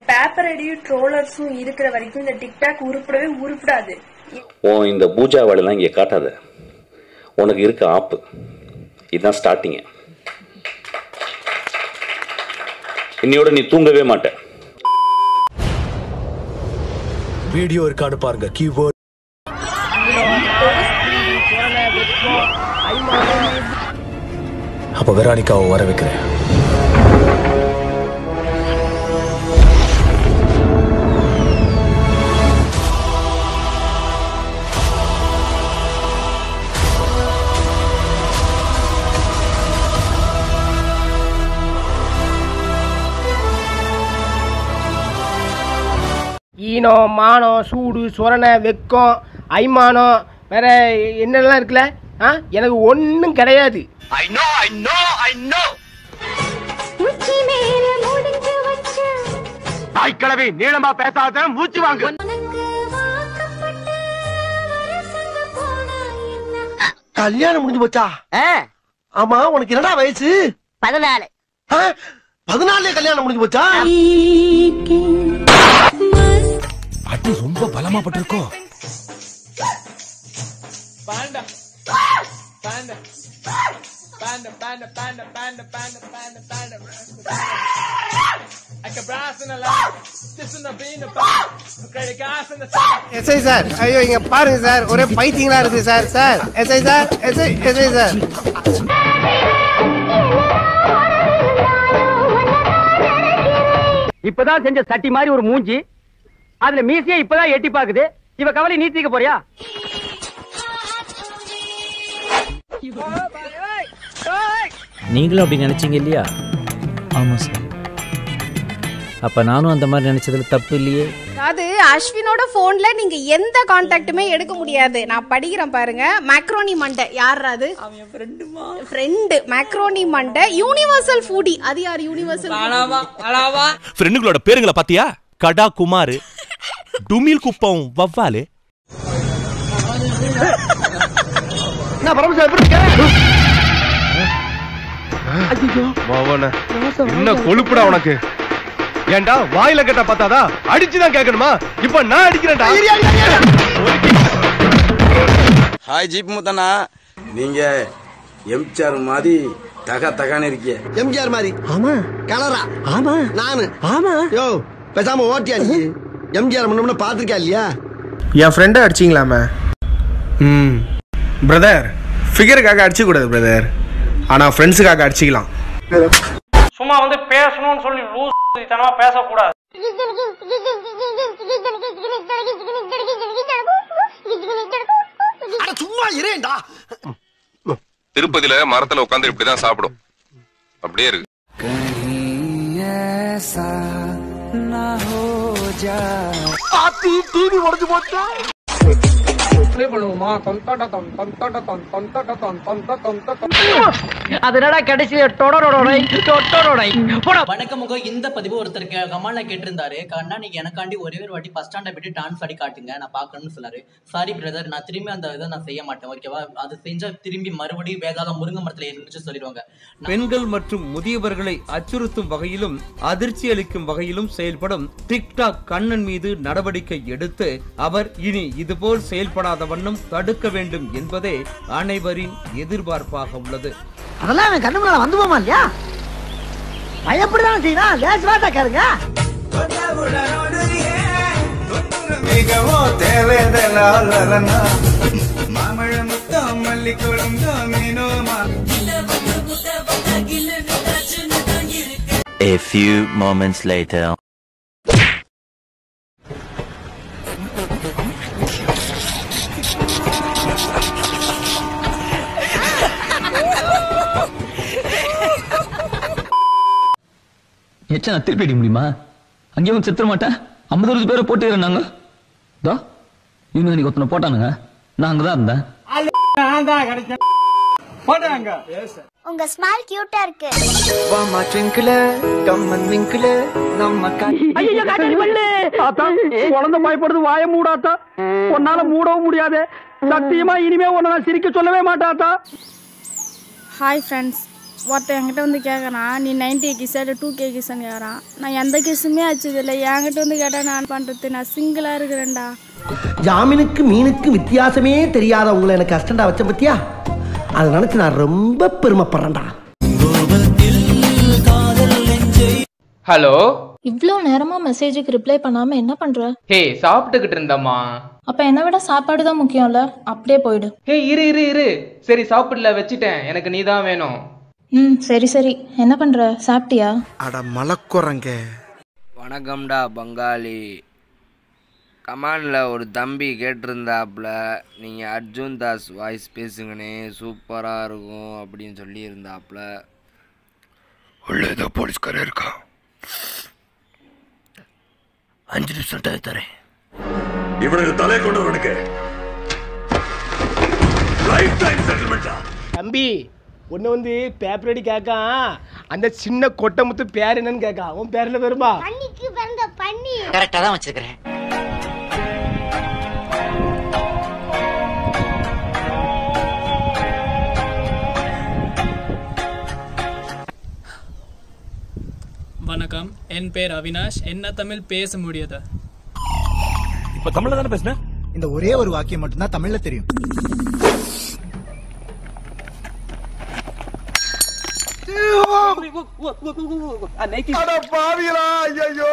Paper அடியும் ட்ரோலர்ஸும் இருக்கிற வரைக்கும் இந்த டிக்டாக் உருப்படவே உருப்படாது உன் இந்த பூஜா வேலைலாம் இங்கே காட்டாத உனக்கு இருக்க ஆப்பு இதுதான் ஸ்டார்டிங்கு இன்னையோட நீ தூங்கவே மாட்ட வீடியோ இருக்கான்னு பாருங்க கீபோர்ட் அப்ப வெரானிகாவை வர வைக்கிறேன் ஈனம் மானம் சூடு சொரணை வெக்கம் ஐமானம் வேற என்னெல்லாம் இருக்குல்ல ஆ எனக்கு ஒன்றும் கிடையாது தாய்க்கிழவி நீளமா பேசாத மூச்சு வாங்கு கல்யாணம் முடிஞ்சு போச்சா ஆமா உனக்கு என்னடா வயசு பதினாலு ஆ? பதினாலே கல்யாணம் முடிஞ்சு போச்சா அடி ரொம்ப பலமா பட்டிருக்கோ எஸ்ஐ சார் ஐயோ இங்க பாருங்க சார் ஒரே பைத்தியங்களா இருக்கு sir sir SI sir SI SI sir இப்பதான் செஞ்ச சட்டி மாதிரி ஒரு மூஞ்சி அதுல மீசையே இப்பதான் எட்டி பாக்குது இவ கவலை நீ தீக்க போறியா நீங்களும் அப்படி நினைச்சீங்க இல்லையா ஆமாம் சார் அப்போ நானும் அந்த மாதிரி நினைச்சதுல தப்பு இல்லையே அது அஸ்வினோட போன்ல நீங்க எந்த கான்டாக்ட்டுமே எடுக்க முடியாது நான் படிக்கிறேன் பாருங்க மேக்ரோனி மண்டை யார் அது ஃப்ரெண்டு மேக்ரோனி மண்டை யூனிவர்சல் ஃபூடி அது யார் யூனிவர்சல் ஃப்ரெண்டுகளோட பேருங்களை பாத்தியா கடா குமார் டுமில் குப்பம் வவ்வாலு என்ன பரமசிவம் எப்படி இருக்க என்ன கொழுப்புடா உனக்கு ஏன்டா வாயில கேட்டா பார்த்தாதா அடிச்சுதான் கேட்கணுமா இப்ப நான் அடிக்கிறேன்டா ஹாய் ஜீப் முத்தண்ணா நீங்க எம்ஜிஆர் மாதிரி தக தகன்னு இருக்கீங்க எம்ஜிஆர் மாதிரி ஆமா கலரா ஆமா நானு ஆமா யோ பேசாம ஓட்டியா நீ எம்ஜிஆர் முன்ன பாத்திருக்கா இல்லையா என் ஃப்ரெண்டை அடிச்சிங்களாமே ம் பிரதர் ஃபிகருக்காக அடிச்சக்கூடாது பிரதர் ஆனால் ஃப்ரெண்ட்ஸுக்காக அடிச்சிக்கலாம் சும்மா வந்து பேசணும்னு சொல்லி லூஸ் தனமா பேசக்கூடாது அட சும்மா இரேண்டா திருப்பதியில மரத்துல உட்காந்து இப்படிதான் சாப்பிடும் அப்படியே இருக்கு பாத்தி டிவி உடைஞ்சு போச்சா அதனடா கடைசியில டொடரோடோடை டொட்டரோடை போடா வணக்கம் முக இந்த பதிவு ஒருத்தர் கமால கேட்டிருந்தாரு கண்ணா நீங்க எனக்காண்டி ஒரே ஒரு வாட்டி பஸ் ஸ்டாண்டை விட்டு டான்ஸ் ஆடி காட்டுங்க நான் பார்க்கணும்னு சொன்னாரு சாரி பிரதர் நான் திரும்பி அந்த இதை நான் செய்ய மாட்டேன் ஓகேவா அது செஞ்சா திரும்பி மறுபடியும் வேதாளம் முருங்கை மரத்துல இருந்துச்சு சொல்லிடுவாங்க பெண்கள் மற்றும் முதியவர்களை அச்சுறுத்தும் வகையிலும் அதிர்ச்சி அளிக்கும் வகையிலும் செயல்படும் டிக்டாக் கண்ணன் மீது நடவடிக்கை எடுத்து அவர் இனி இதுபோல் செயல்படாத வண்ணம் தடுக்க வேண்டும் என்பதே அனைவரின் எதிர்பார்ப்பாக உள்ளது அதெல்லாம் அவன் கண்ணு முன்னால வந்து போமா இல்லையா பயப்படுதான் செய்யணும் லேஸ் வாட்டா கேளுங்க A few moments later. எச்சா நான் திருப்பி அடிக்க முடியுமா அங்கேயும் செத்துற மாட்டேன் ஐம்பது அறுபது பேரை போட்டு இருந்தாங்க தோ இவனுங்க நீ ஒருத்தனை போட்டானுங்க நான் அங்கதான் இருந்தேன் உங்க ஸ்மைல் கியூட்டா இருக்கு ஐயோ காட்டாடி பல்லு ஆத்தா குழந்தை பயப்படுது வாய மூடாத்தா உன்னால மூடவும் முடியாது சத்தியமா இனிமே உன்னை நான் சிரிக்க சொல்லவே மாட்டாத்தா ஹாய் ஃப்ரெண்ட்ஸ் ஒருத்தன் என்கிட்ட வந்து கேட்குறான் நீ நைன்டி கிஸ்ஸா இல்லை டூ கே கிஸ்ஸான்னு கேட்குறான் நான் எந்த கிஸ்ஸுமே ஆச்சது இல்லை என்கிட்ட வந்து கேட்டால் நான் பண்ணுறது நான் சிங்கிளாக இருக்கிறேன்டா ஜாமீனுக்கு மீனுக்கு வித்தியாசமே தெரியாத உங்களை எனக்கு அஸ்டண்டா வச்ச பத்தியா அதை நினைச்சு நான் ரொம்ப பெருமைப்படுறேன்டா ஹலோ இவ்வளோ நேரமா மெசேஜுக்கு ரிப்ளை பண்ணாம என்ன பண்ற ஹே சாப்பிட்டுக்கிட்டு இருந்தம்மா அப்ப என்னை விட சாப்பாடு தான் முக்கியம்ல அப்படியே போயிடு ஹே இரு இரு இரு சரி சாப்பிடல வச்சிட்டேன் எனக்கு நீ தான் வேணும் ம் சரி சரி என்ன பண்ற சாப்பிட்டியா அட மலக்குறங்க வணக்கம்டா பங்காளி கமாண்டில் ஒரு தம்பி கேட்டிருந்தாப்புல நீங்கள் அர்ஜுன் தாஸ் வாய்ஸ் பேசுங்கண்ணே சூப்பராக இருக்கும் அப்படின்னு சொல்லியிருந்தாப்புல உள்ள ஏதோ போலீஸ்காரன் இருக்கா அஞ்சு நிமிஷம் டைம் தரேன் இவனுக்கு தலை கொண்டவனுக்கு லைஃப் டைம் செட்டில்மெண்டா தம்பி ஒன்று வந்து பேப்பர் அடி கேட்கான் அந்த சின்ன கொட்டை முத்து பேர் என்னன்னு கேட்கான் உன் பேர்ல வருமா பண்ணிக்கு பிறந்த பண்ணி கரெக்டா தான் வச்சிருக்கிறேன் வணக்கம் என் பேர் அவினாஷ் என்ன தமிழ் பேச முடியுது இப்ப தமிழ்ல தானே பேசுன இந்த ஒரே ஒரு வாக்கியம் மட்டும்தான் தமிழ்ல தெரியும் அட பாவிகளா ஐயோ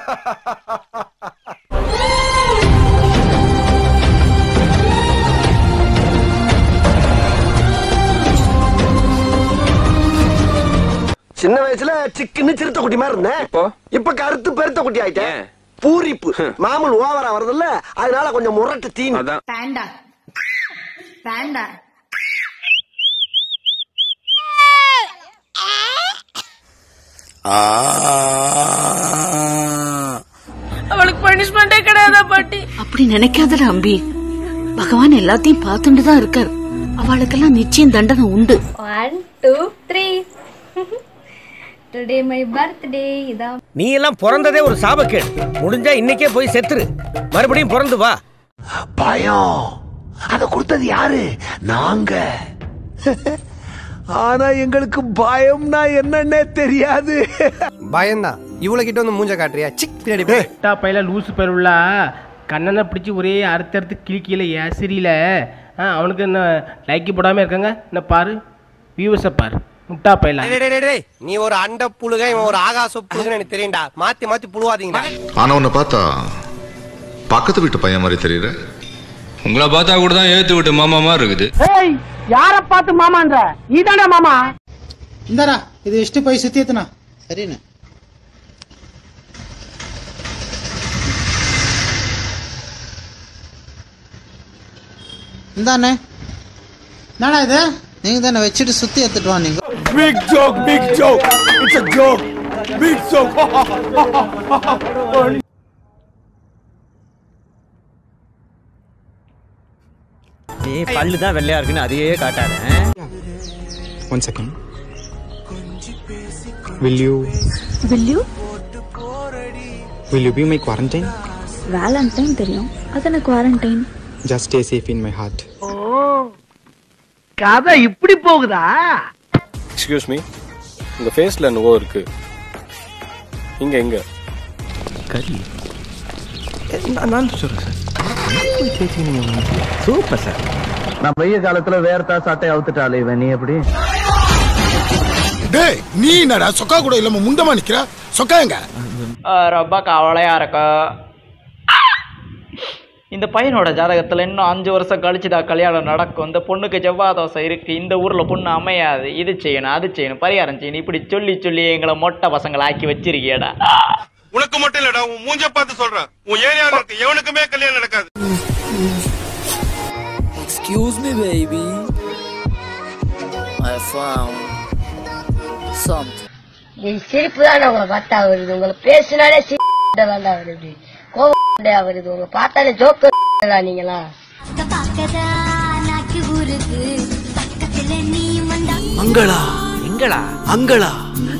சின்ன வயசுல சிக்குன்னு சிறுத்த குட்டி மாதிரி இருந்தேன் இப்ப கருத்து பெருத்த குட்டி ஆயிட்டேன் பூரிப்பு மாமூல் ஓவரா வருதுல்ல அதனால கொஞ்சம் முரட்டு தீனி பேண்டா பேண்டா அவளுக்கு பனிஷ்மெண்டே கிடையாதா பாட்டி அப்படி நினைக்காதடா அம்பி பகவான் எல்லாத்தையும் பார்த்துட்டு தான் இருக்கார் அவளுக்கெல்லாம் நிச்சயம் தண்டனை உண்டு one two three today my birthday இதான் நீ எல்லாம் பிறந்ததே ஒரு சாபக்கேடு முடிஞ்சா இன்னைக்கே போய் செத்துரு மறுபடியும் பிறந்து வா பயம் அத கொடுத்தது யாரு நாங்க ஆனா எங்களுக்கு பயம்னா என்னன்னே தெரியாது பயம்தான் இவ்வளவு கிட்ட வந்து மூஞ்ச காட்டுறியா சிக் பின்னாடி போ. டா பையில லூசு பெருவிழா கண்ணனை பிடிச்சி ஒரே அறுத்து அறுத்து கிழிக்கல ஏசிரியில ஆ அவனுக்கு என்ன லைக்கி போடாம இருக்காங்க என்ன பாரு வியூவர்ஸை பாரு முட்டா பையலா டேய், டேய், டேய், டேய். நீ ஒரு அண்ட புழுக இவன் ஒரு ஆகாச புழுகன்னு எனக்கு தெரியும்டா மாத்தி மாத்தி புழுவாதீங்கடா ஆனா உன்னை பார்த்தா பக்கத்து வீட்டு பையன் மாதிரி தெரியுற உங்களை பார்த்தா கூட தான் ஏத்து விட்டு மாமா மாதிரி இருக்குது ஏய் யார பார்த்து மாமான்ற நீதானே மாமா ಇಂದಾರ ಇದು ಎಷ್ಟು ಪೈ ಸುತ್ತಿತ್ತನ ಸರಿನಾ இந்தாண்ணே என்னடா இது நீங்க தானே வச்சுட்டு சுத்தி எடுத்துட்டு வா நீங்க big joke big joke it's a joke big joke நீ பல்லு தான் வெள்ளையா இருக்குன்னு அதையே காட்டாத one second will you will you will you be my quarantine valentine தெரியும் அதான quarantine just stay safe in my heart கதை இப்படி போகுதா எக்ஸ்கியூஸ் மீ உங்க ஃபேஸ்ல என்னவோ இருக்கு இங்க எங்க கறி நான் சொல்றேன் சார் சூப்பர் சார் நான் வெய்ய காலத்துல வேர்த்தா சட்டை அவுத்துட்டாலே இவன் நீ எப்படி டேய் நீ என்னடா சொக்கா கூட இல்லாம முண்டமா நிக்கிற சொக்கா எங்க ரொம்ப கவலையா இருக்கு இந்த பையனோட ஜாதகத்துல இன்னும் அஞ்சு வருஷம் கழிச்சுதான் கல்யாணம் நடக்கும் இந்த பொண்ணுக்கு செவ்வாய் தோசை இருக்கு இந்த ஊர்ல பொண்ணு அமையாது இது செய்யணும் அது செய்யணும் பரிகாரம் செய்யணும் இப்படி சொல்லி சொல்லி எங்களை மொட்டை பசங்களை ஆக்கி வச்சிருக்கியடா உனக்கு மட்டும் இல்லடா உன் மூஞ்ச பார்த்து சொல்றேன் உன் ஏரியால இருக்கு எவனுக்குமே கல்யாணம் நடக்காது Excuse me, baby. I found something. நீ சிரிப்பு தான் உங்களை பார்த்தா வருது உங்களை பேசினாலே சிரிப்பு தாண்டா வருது கோவம் வருது உங்களை பார்த்தாலே ஜோக்கு நீங்களா மங்களா எங்களா அங்களா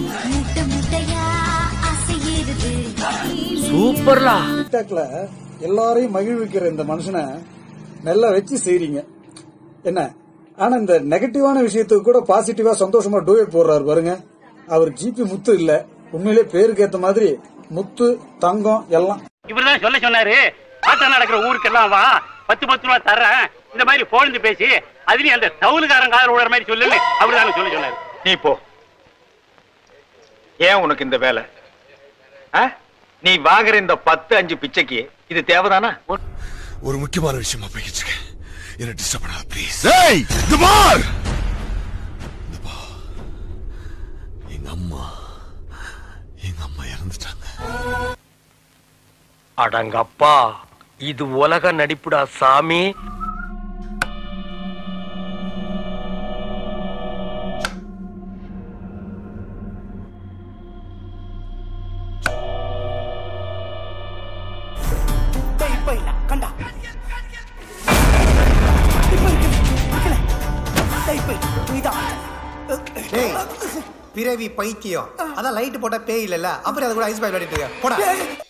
சூப்பர்லா டிக்டாக்ல எல்லாரையும் மகிழ்விக்கிற இந்த மனுஷனை நல்லா வச்சு செய்றீங்க என்ன ஆனா இந்த நெகட்டிவான விஷயத்துக்கு கூட பாசிட்டிவா சந்தோஷமா டூயட் போடுறாரு பாருங்க அவர் ஜிபி முத்து இல்ல உண்மையிலே பேருக்கு ஏத்த மாதிரி முத்து தங்கம் எல்லாம் இவர்தான் சொல்ல சொன்னாரு ஆட்டம் நடக்கிற ஊருக்கெல்லாம் வா பத்து பத்து ரூபா தர்றேன் இந்த மாதிரி போழ்ந்து பேசி அதுலயும் அந்த தவுலுக்காரன் காதல் விடுற மாதிரி சொல்லுன்னு அவரு தானே சொல்ல சொன்னாரு நீ போ ஏன் உனக்கு இந்த வேலை ஆ? நீ வாங்குற இந்த பத்து அஞ்சு பிச்சைக்கு இது தேவைதானா ஒரு முக்கியமான விஷயமா போய்கிட்டு இருக்கேன் என்ன டிஸ்டர்ப் பண்ணாத ப்ளீஸ் ஏய் இந்த பார் எங்க அம்மா எங்க அம்மா இறந்துட்டாங்க அடங்கப்பா இது உலக நடிப்புடா சாமி டேய் பிறவி பைத்தியம் அதான் லைட் போட்டா பேய் இல்லல்ல அப்புறம் அது கூட ஐஸ் பாய் விளையாடிட்டு இருக்க போடா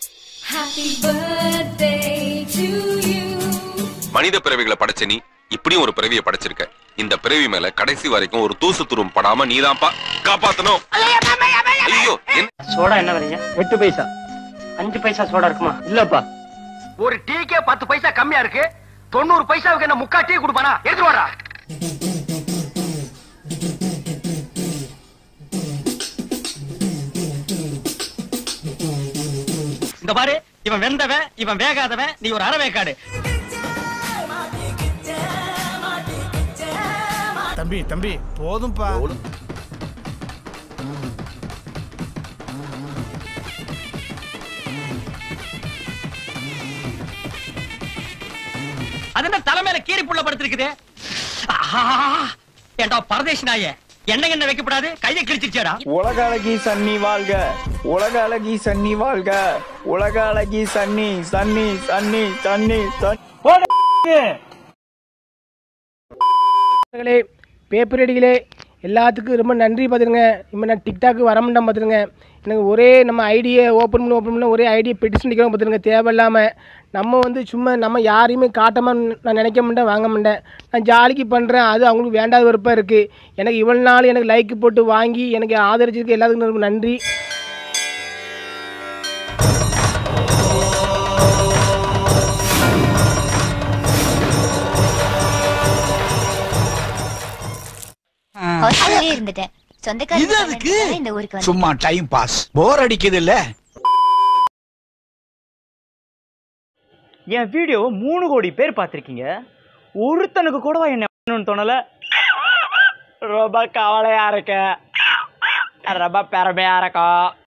மனித பிறவிகளை படைச்ச நீ இப்படியும் ஒரு பிறவியை படைச்சிருக்க இந்த பிறவி மேல கடைசி வரைக்கும் ஒரு தூசு துரும் படாம நீதான்ப்பா காப்பாத்தணும் ஐயோ என்ன சோடா என்ன வரீங்க எட்டு பைசா அஞ்சு பைசா சோடா இருக்குமா இல்லப்பா ஒரு டீக்கே பத்து பைசா கம்மியா இருக்கு தொண்ணூறு பைசாவுக்கு என்ன முக்கா டீ கொடுப்பானா எடுத்து வாடா இந்த பாரு இவன் வெந்தவன் இவன் வேகாதவன் நீ ஒரு அறவேக்காடு தம்பி தம்பி போதும்பா அது என்ன தலைமையில கீரி புள்ள படுத்திருக்குது ஆஹா! ஏண்டா பரதேசி நாயே எண்ணெய் எண்ணெய் வைக்கப்படாது கையை கிழிச்சிருச்சேடா உலக அழகி சன்னி வாழ்க உலக அழகி சன்னி வாழ்க உலக அழகி சன்னி சன்னி சன்னி சன்னி நண்பர்களே பேப்பர் அடிகளே எல்லாத்துக்கும் ரொம்ப நன்றி பார்த்துருங்க இப்போ நான் டிக்டாக்கு வர மாட்டேன் பார்த்துருங்க எனக்கு ஒரே நம்ம ஐடியை ஓப்பன் பண்ணி ஓப்பன் பண்ண ஒரே ஐடியை பெட்டிஷன் அடிக்கிறோம் பார்த்துருங்க தேவையில்லாமல் நம்ம வந்து சும்மா நம்ம யாரையுமே காட்டாம நான் நினைக்க மாட்டேன் வாங்க மாட்டேன் நான் ஜாலிக்கு பண்ணுறேன் அது அவங்களுக்கு வேண்டாத விருப்பம் இருக்குது எனக்கு இவ்வளோ நாள் எனக்கு லைக் போட்டு வாங்கி எனக்கு ஆதரிச்சிருக்க எல்லாத்துக்கும் ரொம்ப நன்றி ஹாஸ்டல்லே இருந்துட்டேன் சொந்தக்காரங்க இந்த ஊருக்கு வந்து சும்மா டைம் பாஸ் போர் அடிக்குது இல்ல என் வீடியோவை மூணு கோடி பேர் பார்த்துருக்கீங்க ஒருத்தனுக்கு கூடவா என்ன வேணும்னு தோணல ரொம்ப கவலையா இருக்கு ரொம்ப பெருமையா இருக்கும்